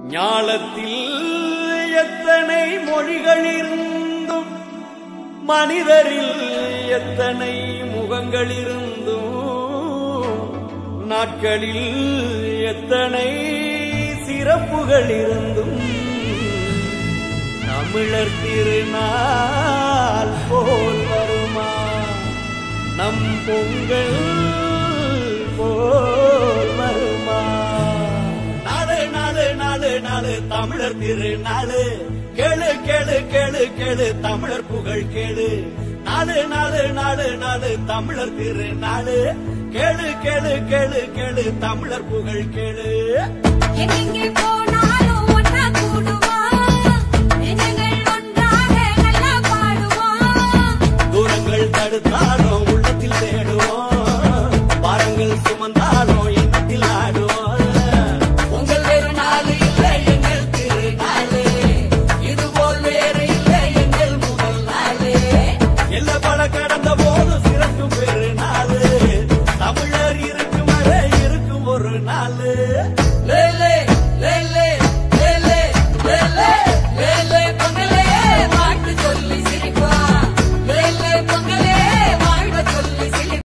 ஞாலத்தில் எத்தனை மொழிகள் இருந்தும் மனிதரில் எத்தனை முகங்கள் இருந்தும் நாட்களில் எத்தனை சிறப்புகள் இருந்தும் தமிழர் திருநாள் போல் வருமா நம் பொங்கல் போல் வருமா நாலு நாலு நாலு நாலு தமிழர் திருநாளு கேளு கேளு கேளு கேளு தமிழர் புகழ் கேளு நாலு நாலு நாலு நாலு தமிழர் திருநாளு கேளு கேளு கேளு கேளு தமிழர் புகழ் கேளு எங்கெங்கே போனாலும்